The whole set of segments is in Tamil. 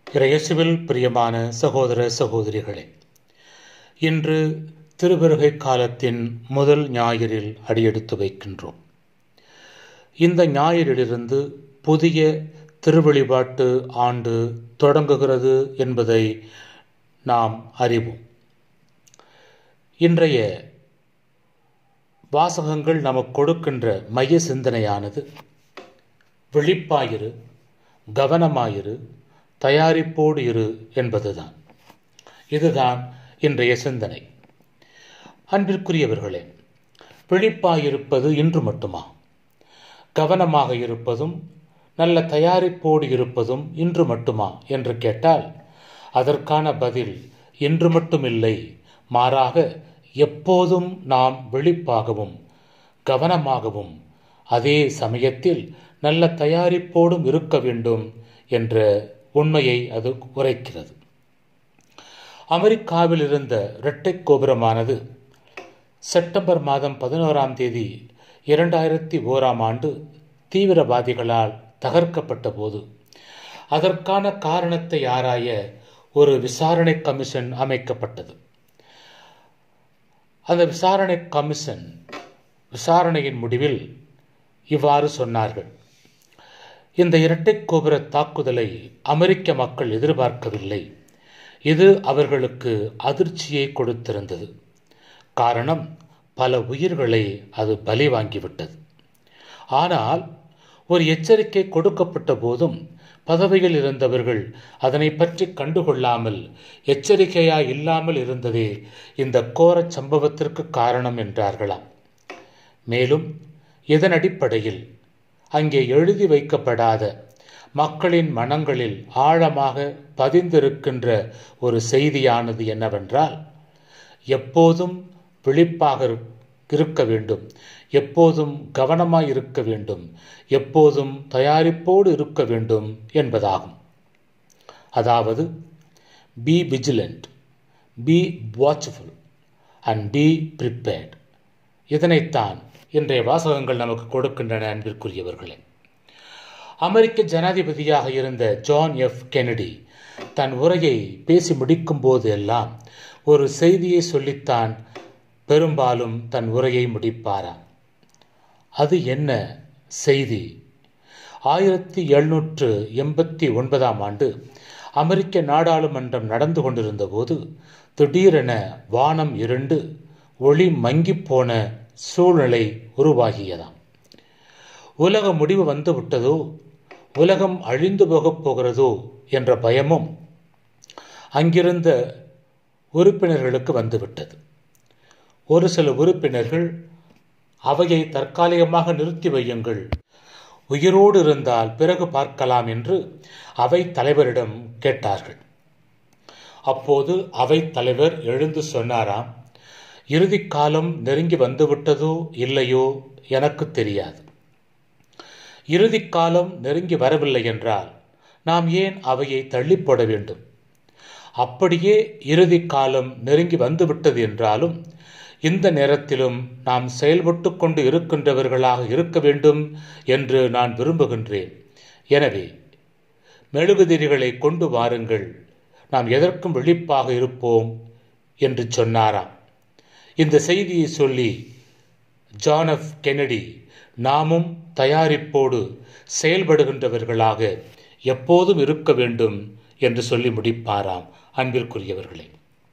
இறையேசுவில் பிரியமான சகோதர சகோதரிகளே இன்று திருவருகை காலத்தின் முதல் ஞாயிறில் அடியெடுத்து வைக்கின்றோம் இந்த ஞாயிறிலிருந்து புதிய திருவழிபாட்டு ஆண்டு தொடங்குகிறது என்பதை நாம் அறிவோம் இன்றைய வாசகங்கள் நமக்கு கொடுக்கின்ற மைய சிந்தனையானது விழிப்பாயிரு கவனமாயிரு தயாரிப்போடு இரு என்பதுதான் இதுதான் இன்றைய சிந்தனை அன்பிற்குரியவர்களே விழிப்பாயிருப்பது இன்று மட்டுமா கவனமாக இருப்பதும் நல்ல தயாரிப்போடு இருப்பதும் இன்று மட்டுமா என்று கேட்டால் அதற்கான பதில் இன்று மட்டுமில்லை மாறாக எப்போதும் நாம் விழிப்பாகவும் கவனமாகவும் அதே சமயத்தில் நல்ல தயாரிப்போடும் இருக்க வேண்டும் என்ற உண்மையை அது உரைக்கிறது அமெரிக்காவில் இருந்த இரட்டை கோபுரமானது செப்டம்பர் மாதம் பதினோராம் தேதி இரண்டாயிரத்தி ஓராம் ஆண்டு தீவிரவாதிகளால் தகர்க்கப்பட்ட போது அதற்கான காரணத்தை ஆராய ஒரு விசாரணை கமிஷன் அமைக்கப்பட்டது அந்த விசாரணை கமிஷன் விசாரணையின் முடிவில் இவ்வாறு சொன்னார்கள் இந்த இரட்டை கோபுர தாக்குதலை அமெரிக்க மக்கள் எதிர்பார்க்கவில்லை இது அவர்களுக்கு அதிர்ச்சியை கொடுத்திருந்தது காரணம் பல உயிர்களை அது பலி வாங்கிவிட்டது ஆனால் ஒரு எச்சரிக்கை கொடுக்கப்பட்ட போதும் பதவியில் இருந்தவர்கள் அதனை பற்றி கண்டுகொள்ளாமல் எச்சரிக்கையா இல்லாமல் இருந்ததே இந்த கோரச் சம்பவத்திற்கு காரணம் என்றார்களாம் மேலும் இதன் அடிப்படையில் அங்கே எழுதி வைக்கப்படாத மக்களின் மனங்களில் ஆழமாக பதிந்திருக்கின்ற ஒரு செய்தியானது என்னவென்றால் எப்போதும் விழிப்பாக இருக்க வேண்டும் எப்போதும் கவனமாய் இருக்க வேண்டும் எப்போதும் தயாரிப்போடு இருக்க வேண்டும் என்பதாகும் அதாவது be vigilant be watchful and be prepared இதனைத்தான் இன்றைய வாசகங்கள் நமக்கு கொடுக்கின்றன அன்பிற்குரியவர்களே அமெரிக்க ஜனாதிபதியாக இருந்த ஜான் எஃப் கெனடி தன் உரையை பேசி முடிக்கும் போது எல்லாம் ஒரு செய்தியை சொல்லித்தான் பெரும்பாலும் தன் உரையை முடிப்பாராம் அது என்ன செய்தி ஆயிரத்தி எழுநூற்று எண்பத்தி ஒன்பதாம் ஆண்டு அமெரிக்க நாடாளுமன்றம் நடந்து கொண்டிருந்த போது திடீரென வானம் இருண்டு ஒளி மங்கிப் போன சூழ்நிலை உருவாகியதாம் உலக முடிவு வந்து விட்டதோ உலகம் அழிந்து போகப் போகிறதோ என்ற பயமும் அங்கிருந்த உறுப்பினர்களுக்கு வந்துவிட்டது ஒரு சில உறுப்பினர்கள் அவையை தற்காலிகமாக நிறுத்தி வையுங்கள் உயிரோடு இருந்தால் பிறகு பார்க்கலாம் என்று அவை தலைவரிடம் கேட்டார்கள் அப்போது அவை தலைவர் எழுந்து சொன்னாராம் இறுதி காலம் நெருங்கி வந்துவிட்டதோ இல்லையோ எனக்கு தெரியாது இறுதி காலம் நெருங்கி வரவில்லை என்றால் நாம் ஏன் அவையை தள்ளி போட வேண்டும் அப்படியே இறுதி காலம் நெருங்கி வந்துவிட்டது என்றாலும் இந்த நேரத்திலும் நாம் செயல்பட்டு கொண்டு இருக்கின்றவர்களாக இருக்க வேண்டும் என்று நான் விரும்புகின்றேன் எனவே மெழுகுதிரிகளை கொண்டு வாருங்கள் நாம் எதற்கும் விழிப்பாக இருப்போம் என்று சொன்னாராம் இந்த செய்தியை சொல்லி ஜான் எஃப் கெனடி நாமும் தயாரிப்போடு செயல்படுகின்றவர்களாக எப்போதும் இருக்க வேண்டும் என்று சொல்லி முடிப்பாராம் அன்பிற்குரியவர்களே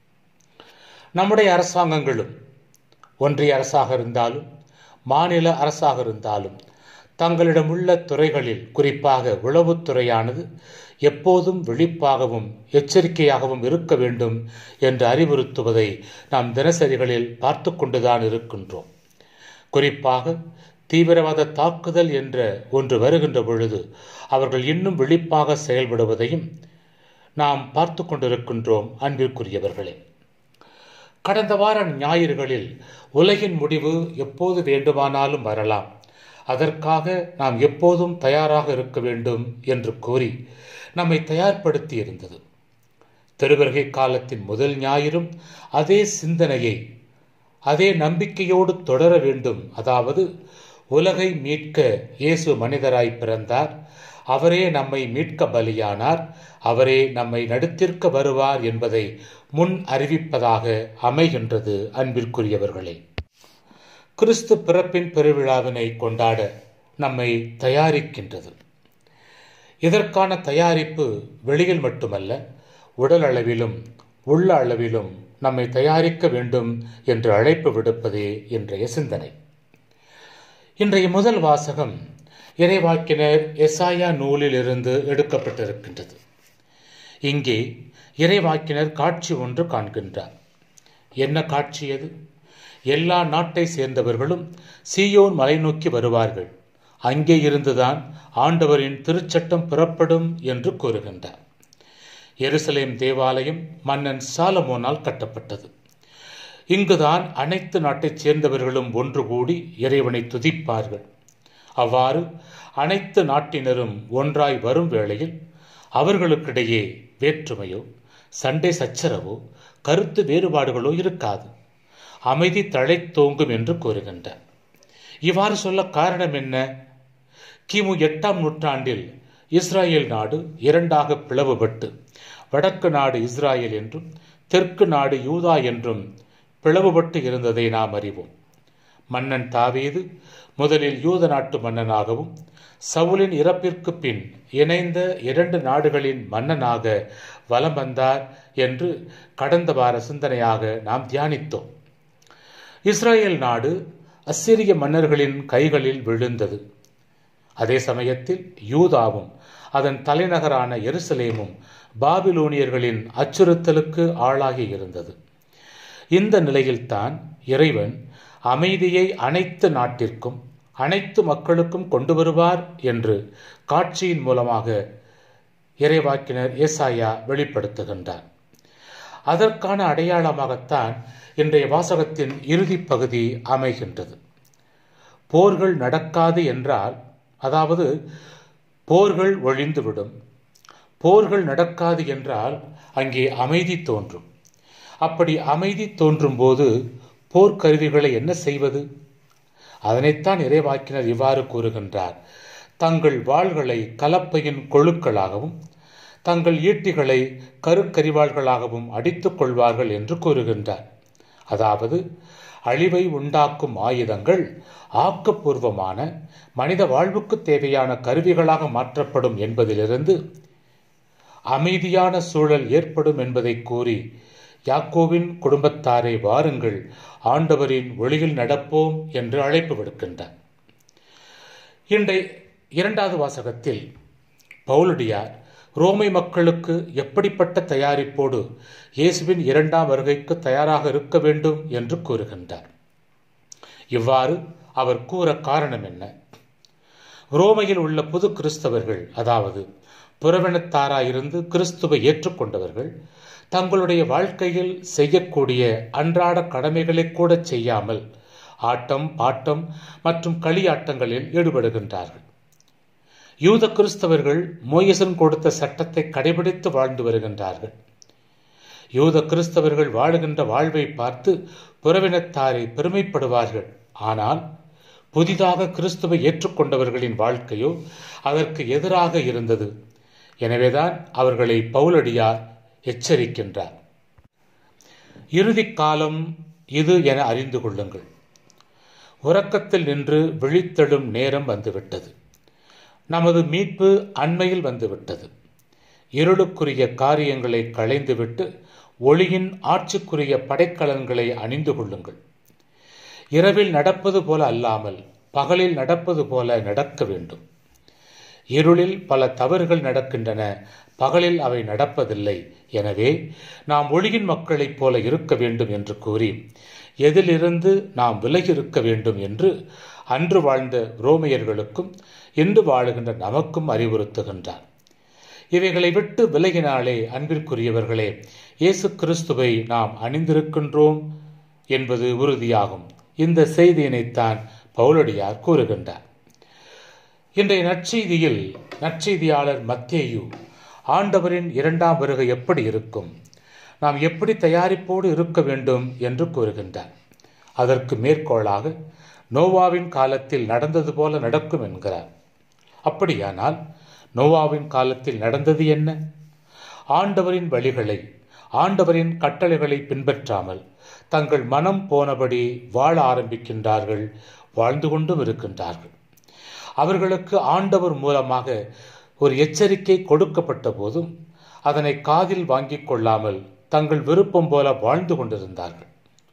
நம்முடைய அரசாங்கங்களும் ஒன்றிய அரசாக இருந்தாலும் மாநில அரசாக இருந்தாலும் தங்களிடம் உள்ள துறைகளில் குறிப்பாக உளவுத்துறையானது எப்போதும் விழிப்பாகவும் எச்சரிக்கையாகவும் இருக்க வேண்டும் என்று அறிவுறுத்துவதை நாம் தினசரிகளில் பார்த்து கொண்டுதான் இருக்கின்றோம் குறிப்பாக தீவிரவாத தாக்குதல் என்ற ஒன்று வருகின்ற பொழுது அவர்கள் இன்னும் விழிப்பாக செயல்படுவதையும் நாம் பார்த்து கொண்டிருக்கின்றோம் அன்பிற்குரியவர்களே கடந்த வார ஞாயிறுகளில் உலகின் முடிவு எப்போது வேண்டுமானாலும் வரலாம் அதற்காக நாம் எப்போதும் தயாராக இருக்க வேண்டும் என்று கூறி நம்மை தயார்படுத்தி இருந்தது திருவருகை காலத்தின் முதல் ஞாயிறும் அதே சிந்தனையை அதே நம்பிக்கையோடு தொடர வேண்டும் அதாவது உலகை மீட்க இயேசு மனிதராய் பிறந்தார் அவரே நம்மை மீட்க பலியானார் அவரே நம்மை நடுத்திற்க வருவார் என்பதை முன் அறிவிப்பதாக அமைகின்றது அன்பிற்குரியவர்களே கிறிஸ்து பிறப்பின் பெருவிழாவினை கொண்டாட நம்மை தயாரிக்கின்றது இதற்கான தயாரிப்பு வெளியில் மட்டுமல்ல உடல் அளவிலும் உள்ள அளவிலும் நம்மை தயாரிக்க வேண்டும் என்று அழைப்பு விடுப்பதே இன்றைய சிந்தனை இன்றைய முதல் வாசகம் இறைவாக்கினர் எசாயா நூலிலிருந்து எடுக்கப்பட்டிருக்கின்றது இங்கே இறைவாக்கினர் காட்சி ஒன்று காண்கின்றார் என்ன காட்சி அது எல்லா நாட்டை சேர்ந்தவர்களும் சீயோன் மலை நோக்கி வருவார்கள் அங்கே இருந்துதான் ஆண்டவரின் திருச்சட்டம் புறப்படும் என்று கூறுகின்றார் எருசலேம் தேவாலயம் மன்னன் சாலமோனால் கட்டப்பட்டது இங்குதான் அனைத்து நாட்டைச் சேர்ந்தவர்களும் ஒன்று கூடி இறைவனை துதிப்பார்கள் அவ்வாறு அனைத்து நாட்டினரும் ஒன்றாய் வரும் வேளையில் அவர்களுக்கிடையே வேற்றுமையோ சண்டை சச்சரவோ கருத்து வேறுபாடுகளோ இருக்காது அமைதி தழைத்தோங்கும் என்று கூறுகின்றார் இவ்வாறு சொல்ல காரணம் என்ன கிமு எட்டாம் நூற்றாண்டில் இஸ்ராயேல் நாடு இரண்டாக பிளவுபட்டு வடக்கு நாடு இஸ்ராயேல் என்றும் தெற்கு நாடு யூதா என்றும் பிளவுபட்டு இருந்ததை நாம் அறிவோம் மன்னன் தாவீது முதலில் யூத நாட்டு மன்னனாகவும் சவுலின் இறப்பிற்கு பின் இணைந்த இரண்டு நாடுகளின் மன்னனாக வலம் வந்தார் என்று கடந்த வார சிந்தனையாக நாம் தியானித்தோம் இஸ்ரேல் நாடு அசிரிய மன்னர்களின் கைகளில் விழுந்தது அதே சமயத்தில் யூதாவும் அதன் தலைநகரான எருசலேமும் பாபிலோனியர்களின் அச்சுறுத்தலுக்கு ஆளாகி இருந்தது இந்த நிலையில்தான் இறைவன் அமைதியை அனைத்து நாட்டிற்கும் அனைத்து மக்களுக்கும் கொண்டு வருவார் என்று காட்சியின் மூலமாக இறைவாக்கினர் ஏசாயா வெளிப்படுத்துகின்றார் அதற்கான அடையாளமாகத்தான் இன்றைய வாசகத்தின் இறுதி பகுதி அமைகின்றது போர்கள் நடக்காது என்றால் அதாவது போர்கள் ஒழிந்துவிடும் போர்கள் நடக்காது என்றால் அங்கே அமைதி தோன்றும் அப்படி அமைதி தோன்றும் போது போர்க்கருவிகளை என்ன செய்வது அதனைத்தான் இறைவாக்கினர் இவ்வாறு கூறுகின்றார் தங்கள் வாள்களை கலப்பையின் கொழுக்களாகவும் தங்கள் ஈட்டிகளை கருக்கரிவாள்களாகவும் அடித்துக் கொள்வார்கள் என்று கூறுகின்றார் அதாவது அழிவை உண்டாக்கும் ஆயுதங்கள் ஆக்கப்பூர்வமான மனித வாழ்வுக்கு தேவையான கருவிகளாக மாற்றப்படும் என்பதிலிருந்து அமைதியான சூழல் ஏற்படும் என்பதை கூறி யாக்கோவின் குடும்பத்தாரை வாருங்கள் ஆண்டவரின் ஒளியில் நடப்போம் என்று அழைப்பு விடுக்கின்றார் இன்றைய இரண்டாவது வாசகத்தில் பவுலடியார் ரோமை மக்களுக்கு எப்படிப்பட்ட தயாரிப்போடு இயேசுவின் இரண்டாம் வருகைக்கு தயாராக இருக்க வேண்டும் என்று கூறுகின்றார் இவ்வாறு அவர் கூற காரணம் என்ன ரோமையில் உள்ள புது கிறிஸ்தவர்கள் அதாவது புறவினத்தாராயிருந்து கிறிஸ்துவை ஏற்றுக்கொண்டவர்கள் தங்களுடைய வாழ்க்கையில் செய்யக்கூடிய அன்றாட கடமைகளை கூட செய்யாமல் ஆட்டம் பாட்டம் மற்றும் களியாட்டங்களில் ஈடுபடுகின்றார்கள் யூத கிறிஸ்தவர்கள் மோயசன் கொடுத்த சட்டத்தை கடைபிடித்து வாழ்ந்து வருகின்றார்கள் யூத கிறிஸ்தவர்கள் வாழுகின்ற வாழ்வை பார்த்து புறவினத்தாரை பெருமைப்படுவார்கள் ஆனால் புதிதாக கிறிஸ்துவை ஏற்றுக்கொண்டவர்களின் வாழ்க்கையோ அதற்கு எதிராக இருந்தது எனவேதான் அவர்களை பவுலடியார் எச்சரிக்கின்றார் இறுதி காலம் இது என அறிந்து கொள்ளுங்கள் உறக்கத்தில் நின்று விழித்தெழும் நேரம் வந்துவிட்டது நமது மீட்பு அண்மையில் வந்துவிட்டது இருளுக்குரிய காரியங்களை களைந்துவிட்டு ஒளியின் ஆட்சிக்குரிய படைக்கலன்களை அணிந்து கொள்ளுங்கள் இரவில் நடப்பது போல அல்லாமல் பகலில் நடப்பது போல நடக்க வேண்டும் இருளில் பல தவறுகள் நடக்கின்றன பகலில் அவை நடப்பதில்லை எனவே நாம் ஒளியின் மக்களைப் போல இருக்க வேண்டும் என்று கூறி எதிலிருந்து நாம் விலகி இருக்க வேண்டும் என்று அன்று வாழ்ந்த ரோமையர்களுக்கும் இன்று வாழுகின்ற நமக்கும் அறிவுறுத்துகின்றார் இவைகளை விட்டு விலகினாலே அன்பிற்குரியவர்களே இயேசு கிறிஸ்துவை நாம் அணிந்திருக்கின்றோம் என்பது உறுதியாகும் இந்த செய்தியினைத்தான் பவுலடியார் கூறுகின்றார் இன்றைய நற்செய்தியில் நற்செய்தியாளர் மத்தேயு ஆண்டவரின் இரண்டாம் வருகை எப்படி இருக்கும் நாம் எப்படி தயாரிப்போடு இருக்க வேண்டும் என்று கூறுகின்றார் அதற்கு மேற்கோளாக நோவாவின் காலத்தில் நடந்தது போல நடக்கும் என்கிறார் அப்படியானால் நோவாவின் காலத்தில் நடந்தது என்ன ஆண்டவரின் வழிகளை ஆண்டவரின் கட்டளைகளை பின்பற்றாமல் தங்கள் மனம் போனபடி வாழ ஆரம்பிக்கின்றார்கள் வாழ்ந்து கொண்டும் இருக்கின்றார்கள் அவர்களுக்கு ஆண்டவர் மூலமாக ஒரு எச்சரிக்கை கொடுக்கப்பட்ட போதும் அதனை காதில் வாங்கிக் கொள்ளாமல் தங்கள் விருப்பம் போல வாழ்ந்து கொண்டிருந்தார்கள்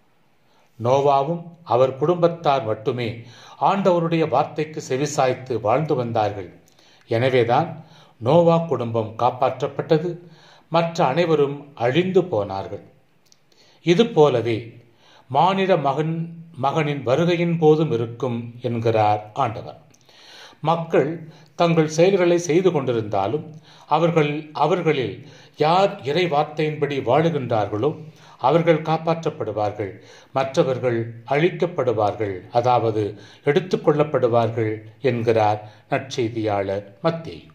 நோவாவும் அவர் குடும்பத்தார் மட்டுமே ஆண்டவருடைய வார்த்தைக்கு செவிசாய்த்து வாழ்ந்து வந்தார்கள் எனவேதான் நோவா குடும்பம் காப்பாற்றப்பட்டது மற்ற அனைவரும் அழிந்து போனார்கள் இது போலவே மானிட மகன் மகனின் வருகையின் போதும் இருக்கும் என்கிறார் ஆண்டவர் மக்கள் தங்கள் செயல்களை செய்து கொண்டிருந்தாலும் அவர்கள் அவர்களில் யார் இறை வார்த்தையின்படி வாழுகின்றார்களோ அவர்கள் காப்பாற்றப்படுவார்கள் மற்றவர்கள் அழிக்கப்படுவார்கள் அதாவது எடுத்துக்கொள்ளப்படுவார்கள் என்கிறார் நற்செய்தியாளர் மத்தேயு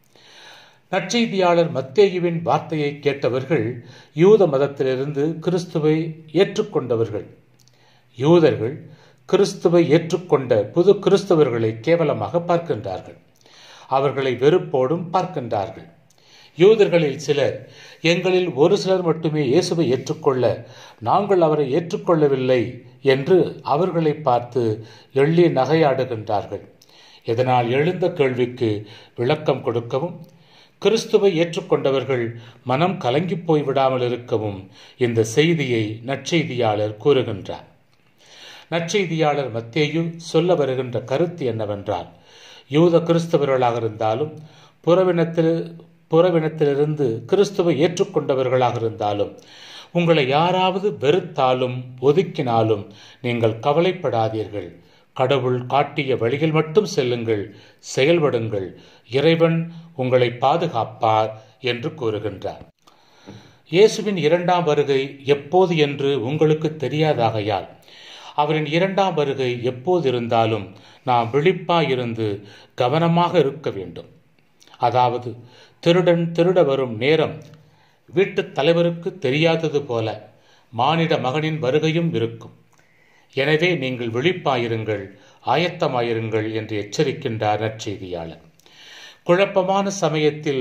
நற்செய்தியாளர் மத்தேயுவின் வார்த்தையை கேட்டவர்கள் யூத மதத்திலிருந்து கிறிஸ்துவை ஏற்றுக்கொண்டவர்கள் யூதர்கள் கிறிஸ்துவை ஏற்றுக்கொண்ட புது கிறிஸ்தவர்களை கேவலமாக பார்க்கின்றார்கள் அவர்களை வெறுப்போடும் பார்க்கின்றார்கள் யூதர்களில் சிலர் எங்களில் ஒரு சிலர் மட்டுமே இயேசுவை ஏற்றுக்கொள்ள நாங்கள் அவரை ஏற்றுக்கொள்ளவில்லை என்று அவர்களை பார்த்து எள்ளி நகையாடுகின்றார்கள் இதனால் எழுந்த கேள்விக்கு விளக்கம் கொடுக்கவும் கிறிஸ்துவை ஏற்றுக்கொண்டவர்கள் மனம் கலங்கி போய் விடாமல் இருக்கவும் இந்த செய்தியை நற்செய்தியாளர் கூறுகின்றார் நற்செய்தியாளர் மத்தேயு சொல்ல வருகின்ற கருத்து என்னவென்றால் யூத கிறிஸ்தவர்களாக இருந்தாலும் புறவினத்தில் புறவினத்திலிருந்து கிறிஸ்துவை ஏற்றுக்கொண்டவர்களாக இருந்தாலும் உங்களை யாராவது வெறுத்தாலும் ஒதுக்கினாலும் நீங்கள் கவலைப்படாதீர்கள் கடவுள் காட்டிய வழியில் மட்டும் செல்லுங்கள் செயல்படுங்கள் இறைவன் உங்களை பாதுகாப்பார் என்று கூறுகின்றார் இயேசுவின் இரண்டாம் வருகை எப்போது என்று உங்களுக்கு தெரியாதாகையால் அவரின் இரண்டாம் வருகை எப்போது இருந்தாலும் நாம் விழிப்பாயிருந்து கவனமாக இருக்க வேண்டும் அதாவது திருடன் திருட வரும் நேரம் வீட்டுத் தலைவருக்கு தெரியாதது போல மானிட மகனின் வருகையும் இருக்கும் எனவே நீங்கள் விழிப்பாயிருங்கள் ஆயத்தமாயிருங்கள் என்று எச்சரிக்கின்றார் நற்செய்தியாளர் குழப்பமான சமயத்தில்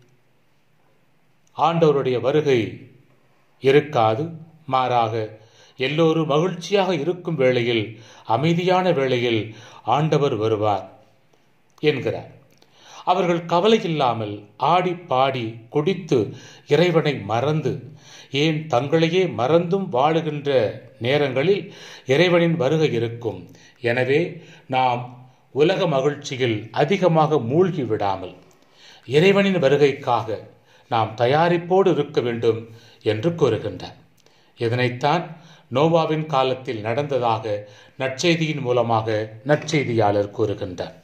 ஆண்டவருடைய வருகை இருக்காது மாறாக எல்லோரும் மகிழ்ச்சியாக இருக்கும் வேளையில் அமைதியான வேளையில் ஆண்டவர் வருவார் என்கிறார் அவர்கள் கவலை இல்லாமல் ஆடி பாடி குடித்து இறைவனை மறந்து ஏன் தங்களையே மறந்தும் வாழுகின்ற நேரங்களில் இறைவனின் வருகை இருக்கும் எனவே நாம் உலக மகிழ்ச்சியில் அதிகமாக மூழ்கி விடாமல் இறைவனின் வருகைக்காக நாம் தயாரிப்போடு இருக்க வேண்டும் என்று கூறுகின்றார் இதனைத்தான் நோவாவின் காலத்தில் நடந்ததாக நற்செய்தியின் மூலமாக நற்செய்தியாளர் கூறுகின்றார்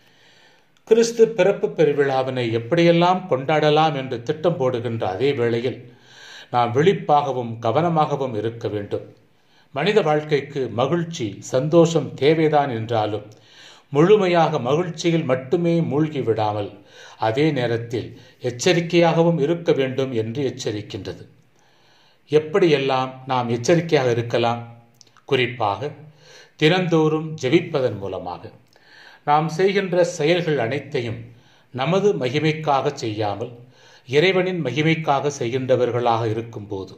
கிறிஸ்து பிறப்பு பெருவிழாவினை எப்படியெல்லாம் கொண்டாடலாம் என்று திட்டம் போடுகின்ற அதே வேளையில் நாம் விழிப்பாகவும் கவனமாகவும் இருக்க வேண்டும் மனித வாழ்க்கைக்கு மகிழ்ச்சி சந்தோஷம் தேவைதான் என்றாலும் முழுமையாக மகிழ்ச்சியில் மட்டுமே மூழ்கி விடாமல் அதே நேரத்தில் எச்சரிக்கையாகவும் இருக்க வேண்டும் என்று எச்சரிக்கின்றது எப்படியெல்லாம் நாம் எச்சரிக்கையாக இருக்கலாம் குறிப்பாக தினந்தோறும் ஜெபிப்பதன் மூலமாக நாம் செய்கின்ற செயல்கள் அனைத்தையும் நமது மகிமைக்காக செய்யாமல் இறைவனின் மகிமைக்காக செய்கின்றவர்களாக இருக்கும்போது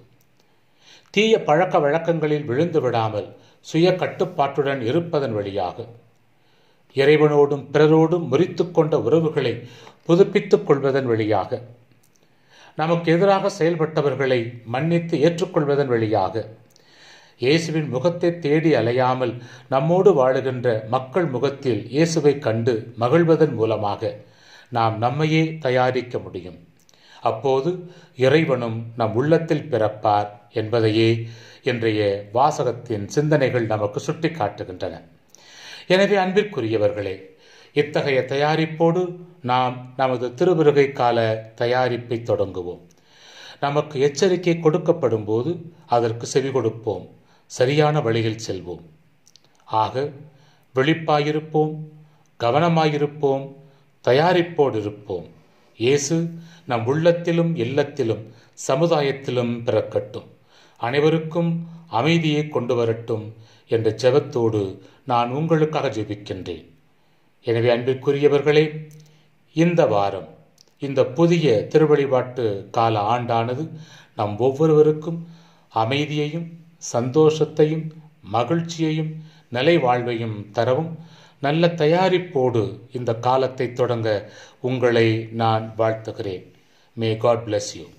தீய பழக்க வழக்கங்களில் விழுந்து விடாமல் சுய கட்டுப்பாட்டுடன் இருப்பதன் வழியாக இறைவனோடும் பிறரோடும் முறித்து கொண்ட உறவுகளை புதுப்பித்துக் கொள்வதன் வழியாக நமக்கு எதிராக செயல்பட்டவர்களை மன்னித்து ஏற்றுக்கொள்வதன் வழியாக இயேசுவின் முகத்தை தேடி அலையாமல் நம்மோடு வாழுகின்ற மக்கள் முகத்தில் இயேசுவை கண்டு மகிழ்வதன் மூலமாக நாம் நம்மையே தயாரிக்க முடியும் அப்போது இறைவனும் நம் உள்ளத்தில் பிறப்பார் என்பதையே இன்றைய வாசகத்தின் சிந்தனைகள் நமக்கு சுட்டி காட்டுகின்றன எனவே அன்பிற்குரியவர்களே இத்தகைய தயாரிப்போடு நாம் நமது திருவிருகை கால தயாரிப்பை தொடங்குவோம் நமக்கு எச்சரிக்கை கொடுக்கப்படும் போது அதற்கு செவி கொடுப்போம் சரியான வழியில் செல்வோம் ஆக விழிப்பாயிருப்போம் கவனமாயிருப்போம் தயாரிப்போடு இருப்போம் இயேசு நம் உள்ளத்திலும் இல்லத்திலும் சமுதாயத்திலும் பிறக்கட்டும் அனைவருக்கும் அமைதியை கொண்டு வரட்டும் என்ற ஜெபத்தோடு நான் உங்களுக்காக ஜெபிக்கின்றேன் எனவே அன்பிற்குரியவர்களே இந்த வாரம் இந்த புதிய திருவழிபாட்டு கால ஆண்டானது நம் ஒவ்வொருவருக்கும் அமைதியையும் சந்தோஷத்தையும் மகிழ்ச்சியையும் நிலை வாழ்வையும் தரவும் நல்ல தயாரிப்போடு இந்த காலத்தை தொடங்க உங்களை நான் வாழ்த்துகிறேன் மே காட் bless யூ